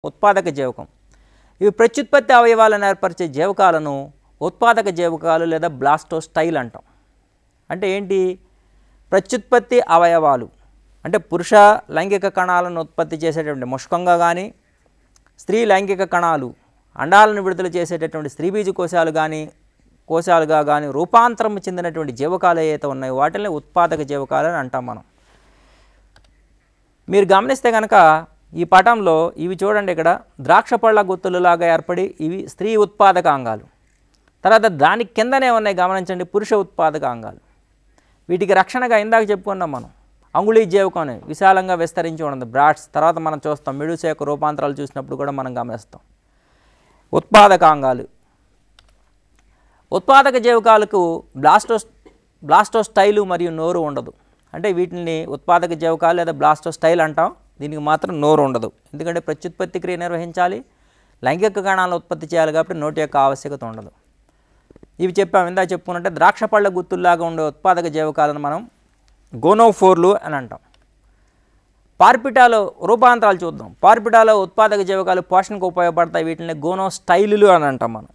ఉత్పాదక జీవకం ఇవి ప్రత్యుత్పత్తి అవయవాలను ఏర్పరిచే జీవకాలను ఉత్పాదక జీవకాలు లేదా బ్లాస్టోస్టైల్ అంటాం అంటే ఏంటి ప్రత్యుత్పత్తి అవయవాలు అంటే పురుష లైంగిక కణాలను ఉత్పత్తి చేసేటువంటి ముష్కంగా కానీ స్త్రీ లైంగిక కణాలు అండాలను విడుదల చేసేటటువంటి స్త్రీబీజ కోశాలు కానీ కోశాలుగా కానీ రూపాంతరం చెందినటువంటి జీవకాలు ఏవైతే ఉన్నాయో వాటిని ఉత్పాదక జీవకాలు అని అంటాం మనం మీరు గమనిస్తే కనుక ఈ పటంలో ఇవి చూడండి ఇక్కడ ద్రాక్ష పళ్ళ గుత్తులులాగా ఏర్పడి ఇవి స్త్రీ ఉత్పాదక అంగాలు తర్వాత దాని కిందనే ఉన్నాయి గమనించండి పురుష ఉత్పాదక అంగాలు వీటికి రక్షణగా ఇందాక చెప్పుకున్నాం మనం అంగుళీ జీవకం అని విశాలంగా విస్తరించి ఉన్నది బ్రాడ్స్ తర్వాత మనం చూస్తాం మిడుస యొక్క రూపాంతరాలు చూసినప్పుడు కూడా మనం గమనిస్తాం ఉత్పాదక అంగాలు ఉత్పాదక జీవకాలకు బ్లాస్టోస్ బ్లాస్టోస్టైలు మరియు నోరు ఉండదు అంటే వీటిని ఉత్పాదక జీవకాలు లేదా బ్లాస్టోస్టైల్ అంటాం దీనికి మాత్రం నోరు ఉండదు ఎందుకంటే ప్రత్యుత్పత్తి క్రియ నిర్వహించాలి లైంగిక కణాలను ఉత్పత్తి చేయాలి కాబట్టి నోటి యొక్క ఆవశ్యకత ఉండదు ఇవి చెప్పాము ఇందా చెప్పుకున్నట్టే ద్రాక్ష పళ్ళ గుత్తుల్లాగా ఉండే ఉత్పాదక జీవకాలను మనం గోనోఫోర్లు అని అంటాం పార్పిటాలో రూపాంతరాలు చూద్దాం పార్పిటాలో ఉత్పాదక జీవకాలు పోషణకు ఉపయోగపడతాయి వీటిని గోనోస్టైలులు అని అంటాం మనం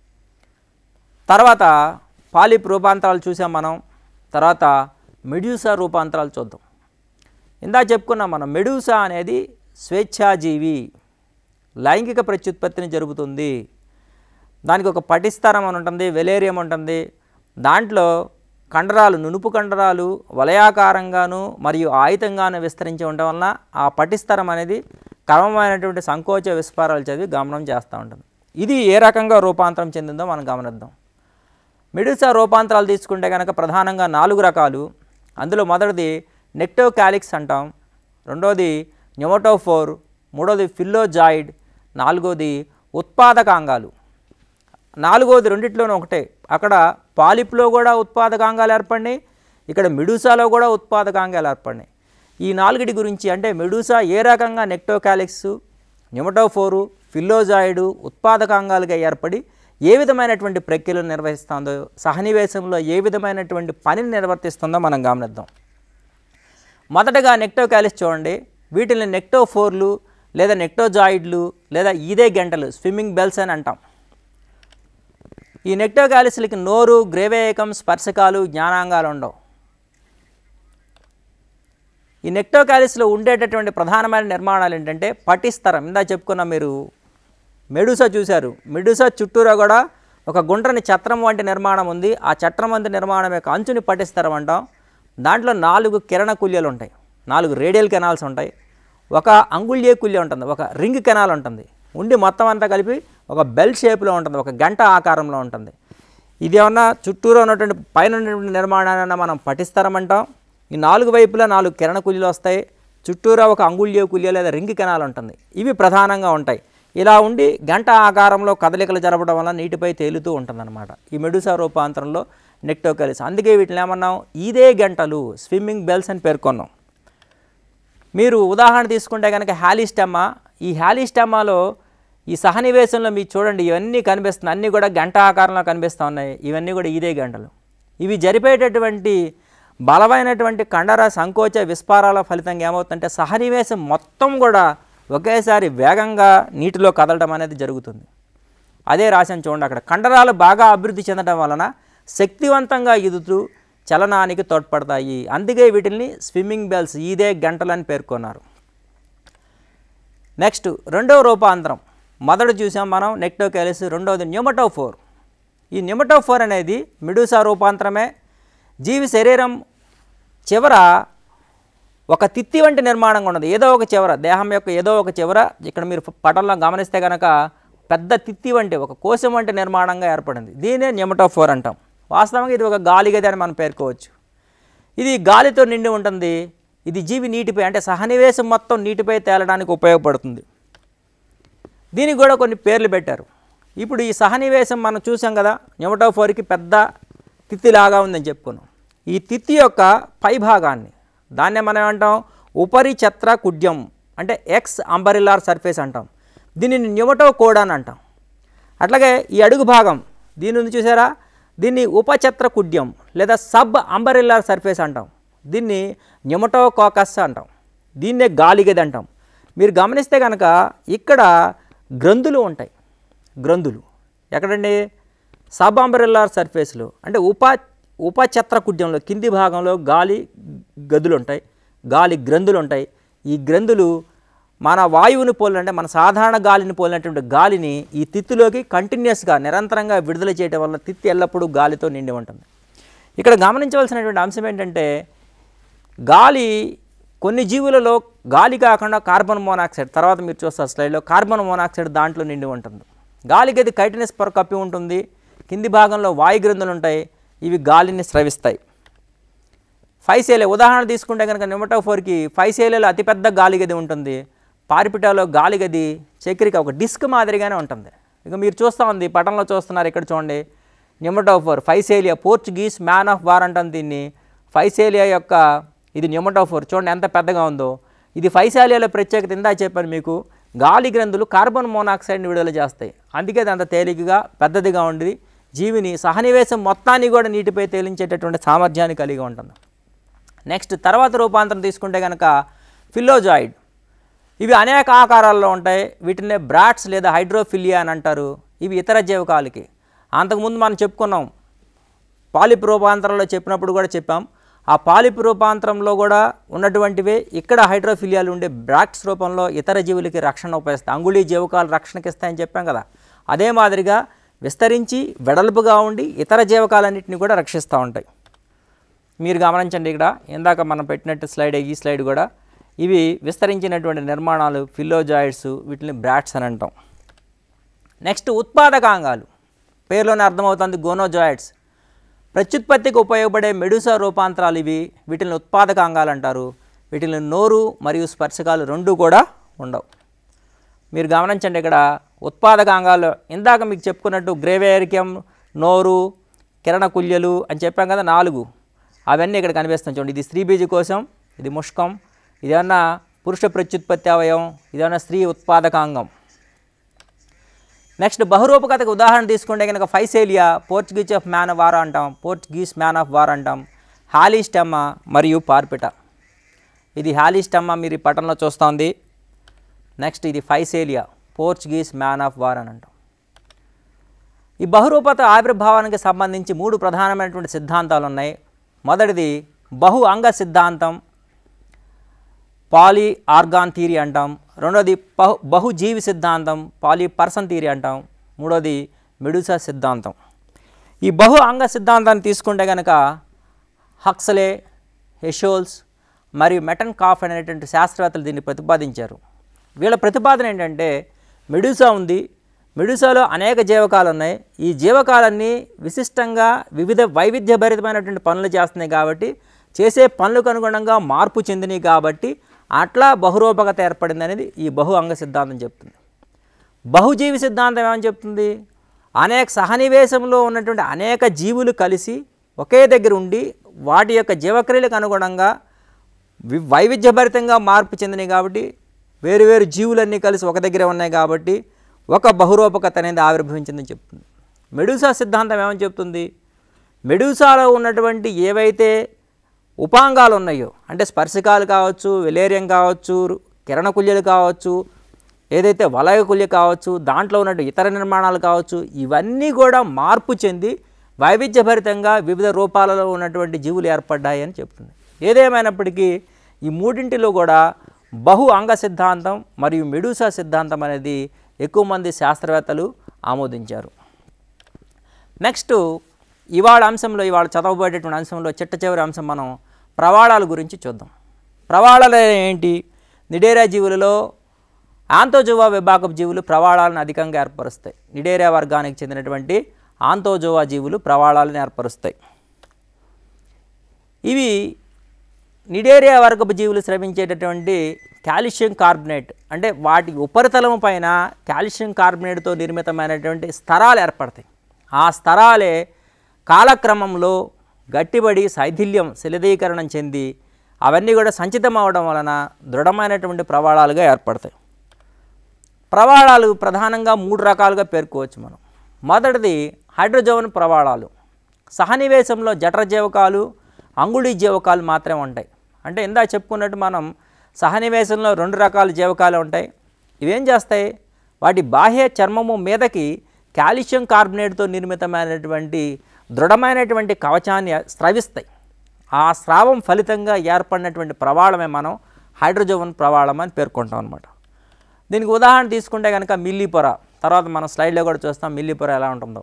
తర్వాత పాలిప్ రూపాంతరాలు చూసాం మనం తర్వాత మెడ్యూసా రూపాంతరాలు చూద్దాం ఇందా చెప్పుకున్నాం మనం మెడ్యూసా అనేది స్వేచ్ఛాజీవి లైంగిక ప్రత్యుత్పత్తిని జరుపుతుంది దానికి ఒక పటిస్తరం అని ఉంటుంది వెలేరియం ఉంటుంది దాంట్లో కండరాలు నునుపు కండరాలు వలయాకారంగాను మరియు ఆయుధంగాను విస్తరించి ఉండడం వలన ఆ పటిస్తరం అనేది క్రమమైనటువంటి సంకోచ విస్ఫారాలు చదివి గమనం చేస్తూ ఉంటుంది ఇది ఏ రకంగా రూపాంతరం చెందిందో మనం గమనిద్దాం మిడిసా రూపాంతరాలు తీసుకుంటే కనుక ప్రధానంగా నాలుగు రకాలు అందులో మొదటిది నెక్టోకాలిక్స్ అంటాం రెండోది న్యూమటోఫోర్ మూడోది ఫిల్లోజాయిడ్ నాలుగోది ఉత్పాదకాంగాలు నాలుగోది రెండిట్లోనూ ఒకటే అక్కడ పాలిప్లో కూడా ఉత్పాదకాంగాలు ఏర్పడినాయి ఇక్కడ మెడూసాలో కూడా ఉత్పాదకాంగాలు ఏర్పడినాయి ఈ నాలుగిటి గురించి అంటే మెడూసా ఏ రకంగా నెక్టోకాలిక్స్ న్యూమటోఫోరు ఫిల్లోజాయిడు ఉత్పాదకాంగాలుగా ఏర్పడి ఏ విధమైనటువంటి ప్రక్రియలు నిర్వహిస్తుందో సహనివేశంలో ఏ విధమైనటువంటి పనిని నిర్వర్తిస్తుందో మనం గమనిద్దాం మొదటగా నెక్టోకాలిస్ చూడండి వీటిని నెక్టోఫోర్లు లేదా నెక్టోజాయిడ్లు లేదా ఈదే గంటలు స్విమ్మింగ్ బెల్స్ అని అంటాం ఈ నెక్టోకాలిస్లకి నోరు గ్రేవేయకం స్పర్శకాలు జ్ఞానాంగాలు ఉండవు ఈ నెక్టోకాలిస్లో ఉండేటటువంటి ప్రధానమైన నిర్మాణాలు ఏంటంటే పటిస్తరం ఇందా చెప్పుకున్న మీరు మెడుసా చూశారు మెడుసా చుట్టూరా కూడా ఒక గుండ్రని చట్రం వంటి నిర్మాణం ఉంది ఆ చట్రం వంటి నిర్మాణం యొక్క అంచుని పటిస్తరం అంటాం దాంట్లో నాలుగు కిరణ కుల్యలు ఉంటాయి నాలుగు రేడియల్ కెనాల్స్ ఉంటాయి ఒక అంగుళ్య కుల్య ఉంటుంది ఒక రింగ్ కెనాల్ ఉంటుంది ఉండి మొత్తం అంతా కలిపి ఒక బెల్ షేప్లో ఉంటుంది ఒక గంట ఆకారంలో ఉంటుంది ఇది ఏమన్నా చుట్టూరు ఉన్నటువంటి పైన ఉన్నటువంటి నిర్మాణాన్ని మనం పటిస్తరం అంటాం ఈ నాలుగు వైపులా నాలుగు కిరణ కుల్యలు వస్తాయి చుట్టూరా ఒక అంగుళ్య కుల్య లేదా రింగ్ కెనాల్ ఉంటుంది ఇవి ప్రధానంగా ఉంటాయి ఇలా ఉండి గంట ఆకారంలో కదలికలు జరపడం వల్ల నీటిపై తేలుతూ ఉంటుందన్నమాట ఈ మెడుసా రూపాంతరంలో నెక్టోకలిస్ అందుకే వీటిని ఏమన్నాం ఇదే గంటలు స్విమ్మింగ్ బెల్స్ అని పేర్కొన్నాం మీరు ఉదాహరణ తీసుకుంటే కనుక హ్యాలీస్టెమ్మా ఈ హ్యాలీస్టెమ్మాలో ఈ సహనివేశంలో మీరు చూడండి ఇవన్నీ కనిపిస్తున్నాయి అన్నీ కూడా గంట ఆకారంలో కనిపిస్తూ ఉన్నాయి ఇవన్నీ కూడా ఇదే గంటలు ఇవి జరిపేటటువంటి బలమైనటువంటి కండర సంకోచ విస్ఫారాల ఫలితంగా ఏమవుతుందంటే సహనివేశం మొత్తం కూడా ఒకేసారి వేగంగా నీటిలో కదలడం అనేది జరుగుతుంది అదే రాశాను చూడండి అక్కడ కండరాలు బాగా అభివృద్ధి చెందడం వలన శక్తివంతంగా ఎదుగుతూ చలనానికి తోడ్పడతాయి అందుకే వీటిని స్విమ్మింగ్ బెల్స్ ఇదే గంటలని పేర్కొన్నారు నెక్స్ట్ రెండవ రూపాంతరం మొదట చూసాం మనం నెక్టోకాలిస్ రెండవది న్యూమటోఫోర్ ఈ న్యూమటోఫోర్ అనేది మిడూసా రూపాంతరమే జీవి శరీరం చివర ఒక తిత్తి వంటి నిర్మాణం ఉన్నది ఏదో ఒక చివర దేహం యొక్క ఏదో ఒక చివర ఇక్కడ మీరు పటంలో గమనిస్తే కనుక పెద్ద తిత్తి వంటి ఒక కోశం వంటి నిర్మాణంగా ఏర్పడింది దీనే న్యూమటోఫోర్ అంటాం వాస్తవంగా ఇది ఒక గాలి గది అని మనం పేర్కోవచ్చు ఇది గాలితో నిండి ఉంటుంది ఇది జీవి నీటిపై అంటే సహనివేశం మొత్తం నీటిపై తేలడానికి ఉపయోగపడుతుంది దీనికి కూడా కొన్ని పేర్లు పెట్టారు ఇప్పుడు ఈ సహనివేశం మనం చూసాం కదా న్యూమటోఫోర్కి పెద్ద తిత్తిలాగా ఉందని చెప్పుకున్నాం ఈ తిత్తి యొక్క పై భాగాన్ని దాన్నే మనం ఏమంటాం ఉపరి ఛత్ర కుడ్యం అంటే ఎక్స్ అంబరిల్లార్ సర్ఫేస్ అంటాం దీనిని న్యూమటో కోడ్ అని అంటాం అట్లాగే ఈ అడుగు భాగం దీని ఉంది చూసారా దీన్ని ఉపఛత్ర కుడ్యం లేదా సబ్ అంబరిల్లార్ సర్ఫేస్ అంటాం దీన్ని న్యూమటోకాకస్ అంటాం దీన్నే గాలిగది అంటాం మీరు గమనిస్తే కనుక ఇక్కడ గ్రంథులు ఉంటాయి గ్రంథులు ఎక్కడండి సబ్ అంబ్రెల్లార్ సర్ఫేస్లో అంటే ఉపా ఉపచత్ర కుడ్యంలో కింది భాగంలో గాలి గదులు ఉంటాయి గాలి గ్రంథులు ఉంటాయి ఈ గ్రంథులు మన వాయువుని పోలంటే మన సాధారణ గాలిని పోలినటువంటి గాలిని ఈ తిత్తులోకి కంటిన్యూస్గా నిరంతరంగా విడుదల చేయడం వల్ల తిత్తి ఎల్లప్పుడూ గాలితో నిండి ఉంటుంది ఇక్కడ గమనించవలసినటువంటి అంశం ఏంటంటే గాలి కొన్ని జీవులలో గాలి కాకుండా కార్బన్ మోనాక్సైడ్ తర్వాత మీరు చూస్తారు స్లైడ్లో కార్బన్ మోనాక్సైడ్ దాంట్లో నిండి ఉంటుంది గాలికి అది కైటినస్ పొర కప్పి ఉంటుంది కింది భాగంలో వాయు గ్రంథులు ఉంటాయి ఇవి గాలిని స్రవిస్తాయి ఫైసేలే ఉదాహరణ తీసుకుంటే కనుక నిమటోఫోర్కి ఫైసేలేలో అతిపెద్ద గాలి గది ఉంటుంది పారిపిటాలో గాలి గది చక్రిక ఒక డిస్క్ మాదిరిగానే ఉంటుంది ఇక మీరు చూస్తూ ఉంది పటంలో చూస్తున్నారు ఇక్కడ చూడండి nematophore Physalia Portuguese man of war అంటాం దీన్ని ఫైసేలియా యొక్క ఇది నిమటోఫోర్ చూడండి ఎంత పెద్దగా ఉందో ఇది ఫైసేలియాలో ప్రత్యేకత ఇందా చెప్పాను మీకు గాలి గ్రంథులు కార్బన్ మోనాక్సైడ్ని విడుదల చేస్తాయి అందుకే అది అంత తేలికగా పెద్దదిగా ఉండేది జీవిని సహనివేశం మొత్తాన్ని కూడా నీటిపై తేలించేటటువంటి సామర్థ్యాన్ని కలిగి ఉంటుంది నెక్స్ట్ తర్వాత రూపాంతరం తీసుకుంటే కనుక ఫిల్లోజాయిడ్ ఇవి అనేక ఆకారాల్లో ఉంటాయి వీటినే బ్రాట్స్ లేదా హైడ్రోఫిలియా అని అంటారు ఇవి ఇతర జీవకాలకి అంతకుముందు మనం చెప్పుకున్నాం పాలిప్ రూపాంతరంలో చెప్పినప్పుడు కూడా చెప్పాం ఆ పాలిప్ రూపాంతరంలో కూడా ఉన్నటువంటివే ఇక్కడ హైడ్రోఫిలియాలు ఉండే బ్రాక్స్ రూపంలో ఇతర జీవులకి రక్షణ ఉపయోగిస్తాయి అంగుళీ జీవకాలు రక్షణకి ఇస్తాయని చెప్పాం కదా అదే మాదిరిగా విస్తరించి వెడల్పుగా ఉండి ఇతర జీవకాలన్నింటినీ కూడా రక్షిస్తూ ఉంటాయి మీరు గమనించండి ఇక్కడ ఇందాక మనం పెట్టినట్టు స్లైడ్ ఈ స్లైడ్ కూడా ఇవి విస్తరించినటువంటి నిర్మాణాలు ఫిల్లోజాయిడ్స్ వీటిని బ్రాట్స్ అని అంటాం నెక్స్ట్ ఉత్పాదకాంగాలు పేరులోనే అర్థమవుతుంది గోనోజాయిడ్స్ ప్రత్యుత్పత్తికి ఉపయోగపడే మెడుసా రూపాంతరాలు ఇవి వీటిని ఉత్పాదకాంగాలు అంటారు వీటిని నోరు మరియు స్పర్శకాలు రెండు కూడా ఉండవు మీరు గమనించండి ఇక్కడ ఉత్పాదకాంగాలు ఇందాక మీకు చెప్పుకున్నట్టు గ్రేవేరికం నోరు కిరణ కుల్యలు అని చెప్పాం కదా నాలుగు అవన్నీ ఇక్కడ కనిపిస్తాయి చూడండి ఇది స్త్రీ బీజ కోసం ఇది ముష్కం ఇదేమన్నా పురుష ప్రత్యుత్పత్తి అవయవం ఇదేమన్నా స్త్రీ ఉత్పాదకాంగం నెక్స్ట్ బహురూపకథకు ఉదాహరణ తీసుకుంటే కనుక Physalia Portuguese of man of war అంటాం పోర్చుగీస్ మ్యాన్ ఆఫ్ వార్ అంటాం హాలీస్టెమ్మ మరియు పార్పిట ఇది హాలీస్టెమ్మ మీరు ఈ పటంలో చూస్తోంది నెక్స్ట్ ఇది Physalia Portuguese man of war అని అంటాం ఈ బహురూపత ఆవిర్భావానికి సంబంధించి మూడు ప్రధానమైనటువంటి సిద్ధాంతాలు ఉన్నాయి మొదటిది బహు అంగ సిద్ధాంతం పాలీ ఆర్గాన్ థీరీ అంటాం రెండోది బహు బహుజీవి సిద్ధాంతం పాలీ పర్సన్ థీరీ అంటాం మూడోది మెడుసా సిద్ధాంతం ఈ బహు అంగ సిద్ధాంతాన్ని తీసుకుంటే కనుక హక్సలే హెషోల్స్ మరియు మెటన్ కాఫ్ అనేటువంటి శాస్త్రవేత్తలు దీన్ని ప్రతిపాదించారు వీళ్ళ ప్రతిపాదన ఏంటంటే మెడుసా ఉంది మెడుసాలో అనేక జీవకాలు ఉన్నాయి ఈ జీవకాలన్నీ విశిష్టంగా వివిధ వైవిధ్యభరితమైనటువంటి పనులు చేస్తున్నాయి కాబట్టి చేసే పనులకు అనుగుణంగా మార్పు చెందినాయి కాబట్టి అట్లా బహురూపకత ఏర్పడింది అనేది ఈ బహు అంగ సిద్ధాంతం చెప్తుంది బహుజీవి సిద్ధాంతం ఏమని చెప్తుంది అనేక సహనివేశంలో ఉన్నటువంటి అనేక జీవులు కలిసి ఒకే దగ్గర ఉండి వాటి యొక్క జీవక్రియలకు అనుగుణంగా వి వైవిధ్యభరితంగా మార్పు చెందినాయి కాబట్టి వేరు వేరు జీవులన్నీ కలిసి ఒక దగ్గరే ఉన్నాయి కాబట్టి ఒక బహురూపకత అనేది ఆవిర్భవించిందని చెప్తుంది మెడూసా సిద్ధాంతం ఏమని చెప్తుంది మెడూసాలో ఉన్నటువంటి ఏవైతే ఉపాంగాలు ఉన్నాయో అంటే స్పర్శకాలు కావచ్చు వెలేరియం కావచ్చు కిరణకుల్యలు కావచ్చు ఏదైతే వలయ కుల్య కావచ్చు దాంట్లో ఉన్నట్టు ఇతర నిర్మాణాలు కావచ్చు ఇవన్నీ కూడా మార్పు చెంది వైవిధ్యభరితంగా వివిధ రూపాలలో ఉన్నటువంటి జీవులు ఏర్పడ్డాయి అని చెప్తుంది ఏదేమైనప్పటికీ ఈ మూడింటిలో కూడా బహు అంగ సిద్ధాంతం మరియు మెడూసా సిద్ధాంతం అనేది ఎక్కువ మంది శాస్త్రవేత్తలు ఆమోదించారు నెక్స్ట్ ఇవాళ అంశంలో ఇవాళ చదవబోయేటటువంటి అంశంలో చిట్ట చివరి అంశం మనం ప్రవాళాల గురించి చూద్దాం ప్రవాళాలు ఏంటి నిడేరా జీవులలో ఆంతోజోవా విభాగపు జీవులు ప్రవాళాలను అధికంగా ఏర్పరుస్తాయి నిడేరా వర్గానికి చెందినటువంటి ఆంతోజోవా జీవులు ప్రవాళాలను ఏర్పరుస్తాయి ఇవి నిడేరియా వర్గపు జీవులు స్రవించేటటువంటి కాల్షియం కార్బనేట్ అంటే వాటి ఉపరితలం పైన కాల్షియం కార్బనేట్తో నిర్మితమైనటువంటి స్తరాలు ఏర్పడతాయి ఆ స్తరాలే కాలక్రమంలో గట్టిబడి శైథిల్యం శిలదీకరణం చెంది అవన్నీ కూడా సంచితం అవడం వలన దృఢమైనటువంటి ప్రవాళాలుగా ఏర్పడతాయి ప్రవాళాలు ప్రధానంగా మూడు రకాలుగా పేర్కోవచ్చు మనం మొదటిది హైడ్రోజోన్ ప్రవాళాలు సహనివేశంలో జఠర జీవకాలు అంగుళీ జీవకాలు మాత్రమే ఉంటాయి అంటే ఇందా చెప్పుకున్నట్టు మనం సహనివేశంలో రెండు రకాల జీవకాలు ఉంటాయి ఇవేం చేస్తాయి వాటి బాహ్య చర్మము మీదకి కాల్షియం కార్బనేట్తో నిర్మితమైనటువంటి దృఢమైనటువంటి కవచాన్ని స్రవిస్తాయి ఆ స్రావం ఫలితంగా ఏర్పడినటువంటి ప్రవాళమే మనం హైడ్రోజోవన్ ప్రవాళం అని పేర్కొంటాం అనమాట దీనికి ఉదాహరణ తీసుకుంటే కనుక మిల్లీపొర తర్వాత మనం స్లైడ్లో కూడా చూస్తాం మిల్లీపొర ఎలా ఉంటుందో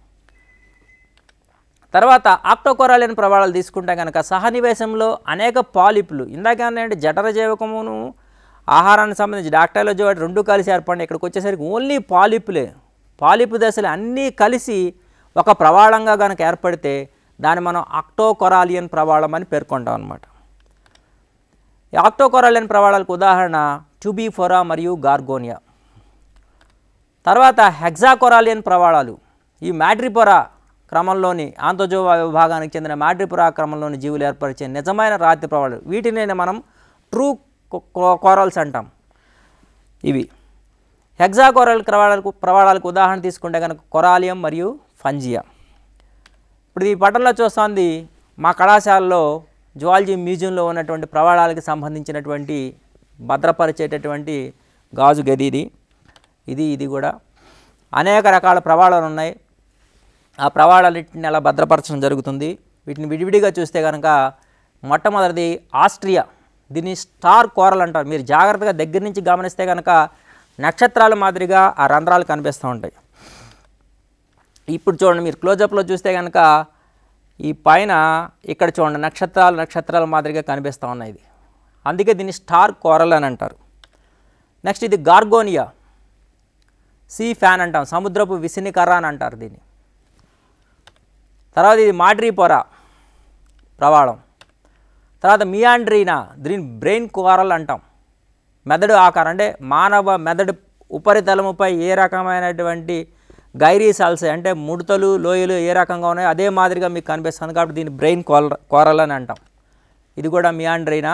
తర్వాత ఆక్టోకొరాలియన్ ప్రవాళాలు తీసుకుంటే కనుక సహనివేశంలో అనేక పాలిపులు ఇందాకేంటంటే జఠర జీవకమును ఆహారానికి సంబంధించి డాక్టర్లజీ వాటి రెండు కలిసి ఏర్పడి ఇక్కడికి వచ్చేసరికి ఓన్లీ పాలిపులే పాలిపు దశలు అన్నీ కలిసి ఒక ప్రవాళంగా కనుక ఏర్పడితే దాన్ని మనం ఆక్టోకొరాలియన్ ప్రవాళం అని పేర్కొంటాం అనమాట ఈ ఆక్టోకొరాలియన్ ప్రవాళాలకు ఉదాహరణ ట్యూబీఫోరా మరియు గార్గోనియా తర్వాత హెగ్జాకొరాలియన్ ప్రవాళాలు ఈ మ్యాడ్రిపొరా క్రమంలోని ఆంతోజోవా విభాగానికి చెందిన మ్యాడ్రిపొరా క్రమంలోని జీవులు ఏర్పరిచే నిజమైన రాతి ప్రవాళాలు వీటిని మనం ట్రూ కోరల్స్ అంటాం ఇవి హెగ్జాకోరల్ ప్రవాళాలకు ప్రవాళాలకు ఉదాహరణ తీసుకుంటే కనుక కొరాలియం మరియు ఫంజియా ఇప్పుడు ఈ పటంలో చూస్తోంది మా కళాశాలలో జువాలజీ మ్యూజియంలో ఉన్నటువంటి ప్రవాళాలకు సంబంధించినటువంటి భద్రపరిచేటటువంటి గాజు గది ఇది ఇది ఇది కూడా అనేక రకాల ప్రవాళాలు ఉన్నాయి ఆ ప్రవాళాలన్నింటిని అలా భద్రపరచడం జరుగుతుంది వీటిని విడివిడిగా చూస్తే కనుక మొట్టమొదటిది ఆస్ట్రియా దీన్ని స్టార్ కోరల్ అంటారు మీరు జాగ్రత్తగా దగ్గర నుంచి గమనిస్తే కనుక నక్షత్రాల మాదిరిగా ఆ రంధ్రాలు కనిపిస్తూ ఉంటాయి ఇప్పుడు చూడండి మీరు క్లోజప్లో చూస్తే కనుక ఈ పైన ఇక్కడ చూడండి నక్షత్రాలు నక్షత్రాల మాదిరిగా కనిపిస్తూ ఉన్నాయి ఇది అందుకే దీన్ని స్టార్ కోరల్ అని అంటారు నెక్స్ట్ ఇది గార్గోనియా సీ ఫ్యాన్ అంటాం సముద్రపు విసినికర్ర అని అంటారు దీన్ని తర్వాత ఇది మాడ్రీపొర ప్రవాళం తర్వాత మియాండ్రీనా దీని బ్రెయిన్ కోరల్ అంటాం మెదడు ఆకారం అంటే మానవ మెదడు ఉపరితలముపై ఏ రకమైనటువంటి గైరీ సెల్స్ అంటే ముడతలు లోయలు ఏ రకంగా ఉన్నాయో అదే మాదిరిగా మీకు కనిపిస్తుంది కాబట్టి దీన్ని బ్రెయిన్ కోర కోరల్ అని అంటాం ఇది కూడా మియాండ్రీనా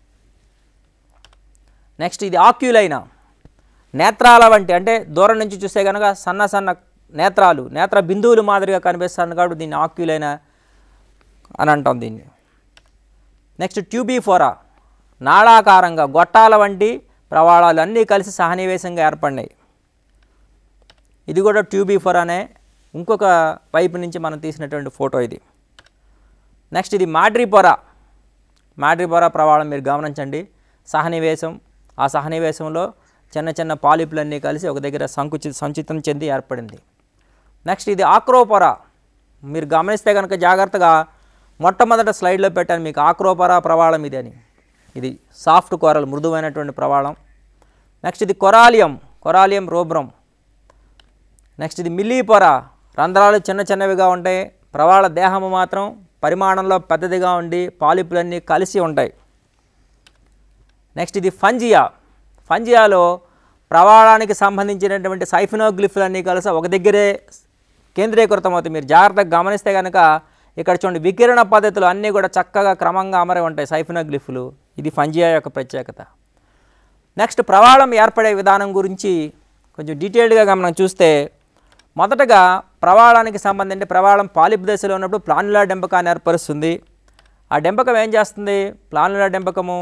నెక్స్ట్ ఇది ఆక్యులైనా నేత్రాల వంటి అంటే దూరం నుంచి చూస్తే కనుక సన్న సన్న నేత్రాలు నేత్ర బిందువులు మాదిరిగా కనిపిస్తుంది కాబట్టి దీన్ని ఆక్యులైనా అని అంటాం దీన్ని నెక్స్ట్ ట్యూబీఫోరా నాళాకారంగా గొట్టాల వంటి ప్రవాళాలు అన్నీ కలిసి సహనివేశంగా ఏర్పడినాయి ఇది కూడా ట్యూబీఫోర్ అనే ఇంకొక వైపు నుంచి మనం తీసినటువంటి ఫోటో ఇది నెక్స్ట్ ఇది మాడ్రిపొర మాడ్రిపొర ప్రవాళం మీరు గమనించండి సహనివేశం ఆ సహనివేశంలో చిన్న చిన్న పాలిపులన్నీ కలిసి ఒక దగ్గర సంకుచి సంచితం చెంది ఏర్పడింది నెక్స్ట్ ఇది ఆక్రోపొర మీరు గమనిస్తే కనుక జాగ్రత్తగా మొట్టమొదట స్లైడ్లో పెట్టాను మీకు ఆక్రోపొర ప్రవాళం ఇది అని ఇది సాఫ్ట్ కూరలు మృదువైనటువంటి ప్రవాళం నెక్స్ట్ ఇది కొరాలియం కొరాలియం రోబ్రం నెక్స్ట్ ఇది మిల్లీపొర రంధ్రాలు చిన్న చిన్నవిగా ఉంటాయి ప్రవాళ దేహము మాత్రం పరిమాణంలో పెద్దదిగా ఉండి పాలిపులన్నీ కలిసి ఉంటాయి నెక్స్ట్ ఇది ఫంజియా ఫంజియాలో ప్రవాళానికి సంబంధించినటువంటి సైఫినోగ్లిఫ్లన్నీ కలిసి ఒక దగ్గరే కేంద్రీకృతం అవుతాయి మీరు జాగ్రత్తగా గమనిస్తే కనుక ఇక్కడ చూడండి వికిరణ పద్ధతులు అన్నీ కూడా చక్కగా క్రమంగా అమరే ఉంటాయి సైఫినోగ్లిఫ్లు ఇది ఫంజియా యొక్క ప్రత్యేకత నెక్స్ట్ ప్రవాళం ఏర్పడే విధానం గురించి కొంచెం డీటెయిల్డ్గా మనం చూస్తే మొదటగా ప్రవాళానికి సంబంధించి ప్రవాళం పాలిప్ దశలో ఉన్నప్పుడు ప్లానులా డెంపకాన్ని ఏర్పరుస్తుంది ఆ డెంపకం ఏం చేస్తుంది ప్లానులా డెంపకము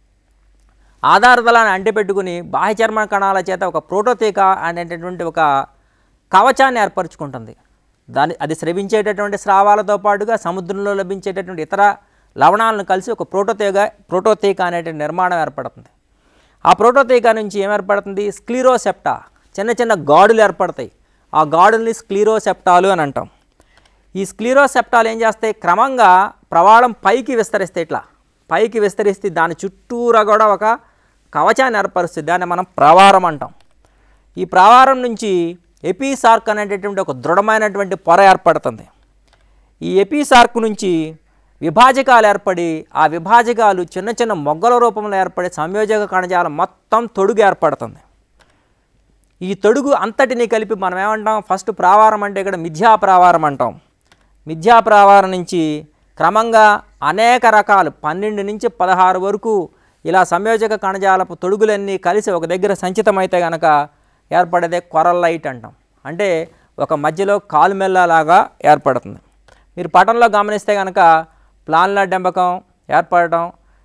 ఆధారతలాన్ని అంటిపెట్టుకుని బాహ్య చర్మ కణాల చేత ఒక ప్రోటోతీక అనేటటువంటి ఒక కవచాన్ని ఏర్పరచుకుంటుంది దాని అది స్రవించేటటువంటి స్రావాలతో పాటుగా సముద్రంలో లభించేటటువంటి ఇతర లవణాలను కలిసి ఒక ప్రోటోతీక ప్రోటోతీక అనేటువంటి నిర్మాణం ఏర్పడుతుంది ఆ ప్రోటోతీక నుంచి ఏం ఏర్పడుతుంది స్క్లీరోసెప్టా చిన్న చిన్న గాడులు ఏర్పడతాయి ఆ గాడుల్ని స్క్లీరోసెప్టాలు అని అంటాం ఈ స్క్లీరోసెప్టాలు ఏం చేస్తాయి క్రమంగా ప్రవాళం పైకి విస్తరిస్తాయి ఇట్లా పైకి విస్తరిస్తే దాని చుట్టూరా కూడా ఒక కవచాన్ని ఏర్పరుస్తుంది దాన్ని మనం ప్రవారం అంటాం ఈ ప్రవారం నుంచి ఎపీసార్క్ అనేటటువంటి ఒక దృఢమైనటువంటి పొర ఏర్పడుతుంది ఈ ఎపీసార్క్ నుంచి విభాజకాలు ఏర్పడి ఆ విభాజకాలు చిన్న చిన్న మొగ్గల రూపంలో ఏర్పడి సంయోజక కణజాలం మొత్తం తొడుగు ఏర్పడుతుంది ఈ తొడుగు అంతటిని కలిపి మనం ఏమంటాం ఫస్ట్ ప్రావారం అంటే ఇక్కడ మిథ్యా ప్రావారం అంటాం మిథ్యా ప్రావారం నుంచి క్రమంగా అనేక రకాలు పన్నెండు నుంచి పదహారు వరకు ఇలా సంయోజక కణజాలపు తొడుగులన్నీ కలిసి ఒక దగ్గర సంచితమైతే కనుక ఏర్పడేదే కొరల్లైట్ అంటాం అంటే ఒక మధ్యలో కాలుమెల్లలాగా ఏర్పడుతుంది మీరు పటంలో గమనిస్తే కనుక ప్లాన్ల డెంపకం ఏర్పడటం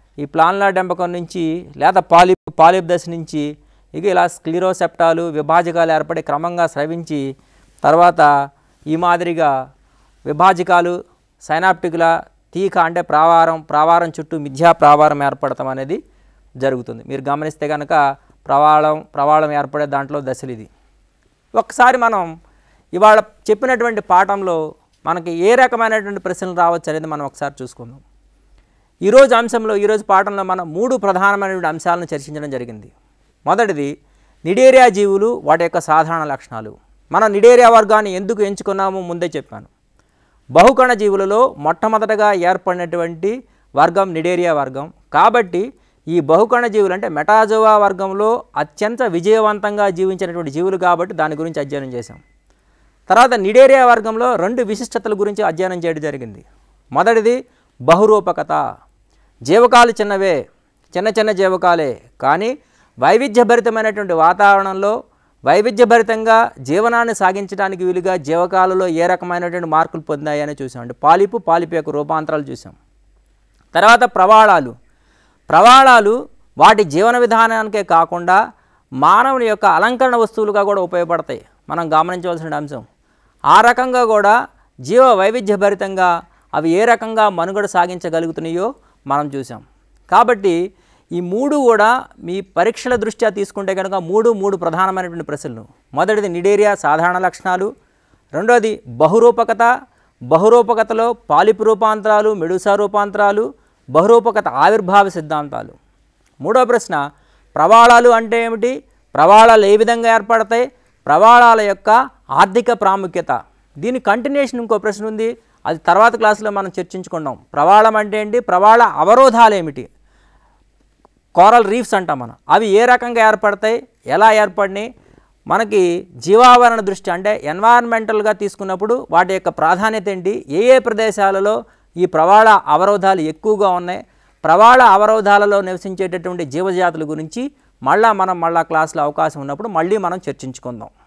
ఈ ప్లాన్లా డెంపకం నుంచి లేదా పాలిప్ పాలిప్ దశ నుంచి ఇక ఇలా స్క్లిరోసెప్టాలు విభాజకాలు ఏర్పడి క్రమంగా స్రవించి తర్వాత ఈ మాదిరిగా విభాజకాలు సైనాప్టికుల తీక అంటే ప్రావారం ప్రావారం చుట్టూ మిథ్యా ప్రావారం ఏర్పడటం అనేది జరుగుతుంది మీరు గమనిస్తే కనుక ప్రవాళం ప్రవాళం ఏర్పడే దాంట్లో దశలు ఇది ఒక్కసారి మనం ఇవాళ చెప్పినటువంటి పాఠంలో మనకి ఏ రకమైనటువంటి ప్రశ్నలు రావచ్చు అనేది మనం ఒకసారి చూసుకుందాం ఈరోజు అంశంలో ఈరోజు పాఠంలో మనం మూడు ప్రధానమైనటువంటి అంశాలను చర్చించడం జరిగింది మొదటిది నిడేరియా జీవులు వాటి యొక్క సాధారణ లక్షణాలు మనం నిడేరియా వర్గాన్ని ఎందుకు ఎంచుకున్నామో ముందే చెప్పాను బహుకణ జీవులలో మొట్టమొదటగా ఏర్పడినటువంటి వర్గం నిడేరియా వర్గం కాబట్టి ఈ బహుకణ జీవులు అంటే మెటాజోవా వర్గంలో అత్యంత విజయవంతంగా జీవించినటువంటి జీవులు కాబట్టి దాని గురించి అధ్యయనం చేశాం తర్వాత నిడేరియా వర్గంలో రెండు విశిష్టతల గురించి అధ్యయనం చేయడం జరిగింది మొదటిది బహురూపకత జీవకాలు చిన్నవే చిన్న చిన్న జీవకాలే కానీ వైవిధ్యభరితమైనటువంటి వాతావరణంలో వైవిధ్యభరితంగా జీవనాన్ని సాగించడానికి వీలుగా జీవకాలలో ఏ రకమైనటువంటి మార్పులు పొందాయని చూసాం అంటే పాలిపు పాలిపు యొక్క రూపాంతరాలు చూసాం తర్వాత ప్రవాళాలు ప్రవాళాలు వాటి జీవన విధానానికే కాకుండా మానవుని యొక్క అలంకరణ వస్తువులుగా కూడా ఉపయోగపడతాయి మనం గమనించవలసిన అంశం ఆ రకంగా కూడా జీవ వైవిధ్యభరితంగా అవి ఏ రకంగా మనుగడ సాగించగలుగుతున్నాయో మనం చూసాం కాబట్టి ఈ మూడు కూడా మీ పరీక్షల దృష్ట్యా తీసుకుంటే కనుక మూడు మూడు ప్రధానమైనటువంటి ప్రశ్నలు మొదటిది నిడేరియా సాధారణ లక్షణాలు రెండోది బహురూపకత బహురూపకతలో పాలిపు రూపాంతరాలు మెడుసా రూపాంతరాలు బహురూపకత ఆవిర్భావ సిద్ధాంతాలు మూడో ప్రశ్న ప్రవాళాలు అంటే ఏమిటి ప్రవాళాలు ఏ విధంగా ఏర్పడతాయి ప్రవాళాల యొక్క ఆర్థిక ప్రాముఖ్యత దీని కంటిన్యూషన్ ఇంకో ప్రశ్న ఉంది అది తర్వాత క్లాసులో మనం చర్చించుకున్నాం ప్రవాళం అంటే ఏంటి ప్రవాళ అవరోధాలు ఏమిటి కోరల్ రీఫ్స్ అంటాం మనం అవి ఏ రకంగా ఏర్పడతాయి ఎలా ఏర్పడినాయి మనకి జీవావరణ దృష్టి అంటే ఎన్వైరన్మెంటల్గా తీసుకున్నప్పుడు వాటి యొక్క ప్రాధాన్యత ఏంటి ఏ ఏ ప్రదేశాలలో ఈ ప్రవాళ అవరోధాలు ఎక్కువగా ఉన్నాయి ప్రవాళ అవరోధాలలో నివసించేటటువంటి జీవజాతుల గురించి మళ్ళా మనం మళ్ళా క్లాసులో అవకాశం ఉన్నప్పుడు మళ్ళీ మనం చర్చించుకుందాం